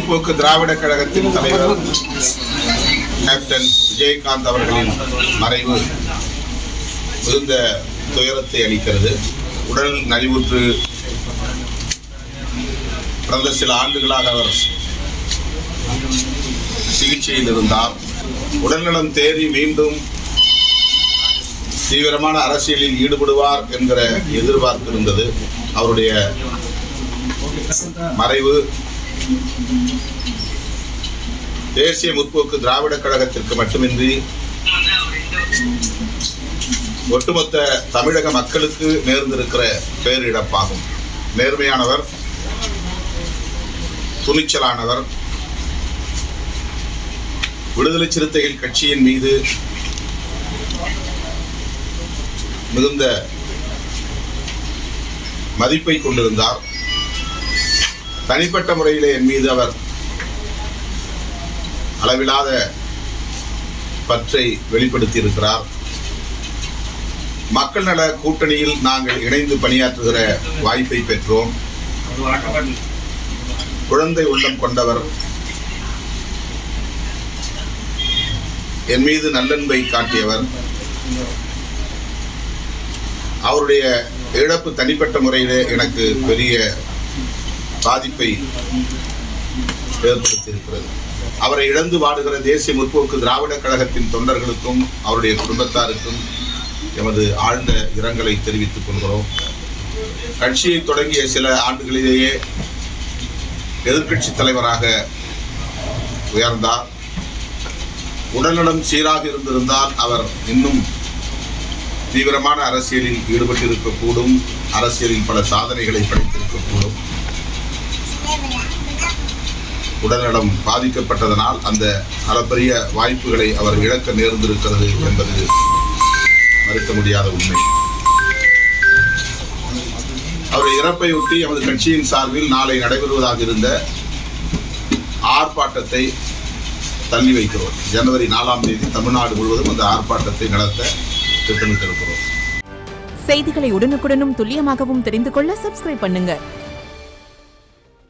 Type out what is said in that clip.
முற்போக்கு திராவிட கழகத்தின் தலைவர் கேப்டன் விஜயகாந்த் அவர்களின் மறைவு மிகுந்த துயரத்தை அளிக்கிறது உடல் நலிவுற்று கடந்த சில ஆண்டுகளாக அவர் சிகிச்சையில் இருந்தார் உடல்நலம் தேறி மீண்டும் தீவிரமான அரசியலில் ஈடுபடுவார் என்கிற எதிர்பார்ப்பு இருந்தது அவருடைய மறைவு தேசிய முற்போக்கு திராவிட கழகத்திற்கு மட்டுமின்றி ஒட்டுமொத்த தமிழக மக்களுக்கு நேர்ந்திருக்கிற பேரிழப்பாகும் நேர்மையானவர் துணிச்சலானவர் விடுதலை சிறுத்தைகள் கட்சியின் மீது மிகுந்த மதிப்பை கொண்டிருந்தார் தனிப்பட்ட முறையிலே என் மீது அவர் அளவிலாத பற்றை வெளிப்படுத்தி இருக்கிறார் மக்கள் நல கூட்டணியில் நாங்கள் இணைந்து பணியாற்றுகிற வாய்ப்பை பெற்றோம் குழந்தை உள்ளம் கொண்டவர் என் மீது நல்லன்பை காட்டியவர் அவருடைய இழப்பு தனிப்பட்ட முறையிலே எனக்கு பெரிய பாதிப்பை ஏற்படுத்தியிருக்கிறது அவரை இழந்து வாடுகிற தேசிய முற்போக்கு திராவிட கழகத்தின் தொண்டர்களுக்கும் அவருடைய குடும்பத்தாருக்கும் எமது ஆழ்ந்த இரங்கலை தெரிவித்துக் கொள்கிறோம் கட்சியை தொடங்கிய சில ஆண்டுகளிலேயே எதிர்க்கட்சி தலைவராக உயர்ந்தார் உடல்நலம் சீராக இருந்திருந்தால் அவர் இன்னும் தீவிரமான அரசியலில் ஈடுபட்டிருக்கக்கூடும் அரசியலில் பல சாதனைகளை படைத்திருக்கக்கூடும் உடல்நலம் பாதிக்கப்பட்டதனால் அந்த அளப்பரிய வாய்ப்புகளை அவர் இழக்க நேர்ந்திருக்கிறது என்பது மறுக்க முடியாத உண்மை அவருடைய இறப்பையொட்டி எமது கட்சியின் சார்பில் நாளை நடைபெறுவதாக இருந்த ஆர்ப்பாட்டத்தை தள்ளி வைக்கிறோம் ஜனவரி நாலாம் தேதி தமிழ்நாடு முழுவதும் அந்த ஆர்ப்பாட்டத்தை நடத்த திட்டமிட்டிருக்கிறோம் செய்திகளை உடனுக்குடனும் துல்லியமாகவும் தெரிந்து கொள்ள சப்ஸ்கிரைப் பண்ணுங்க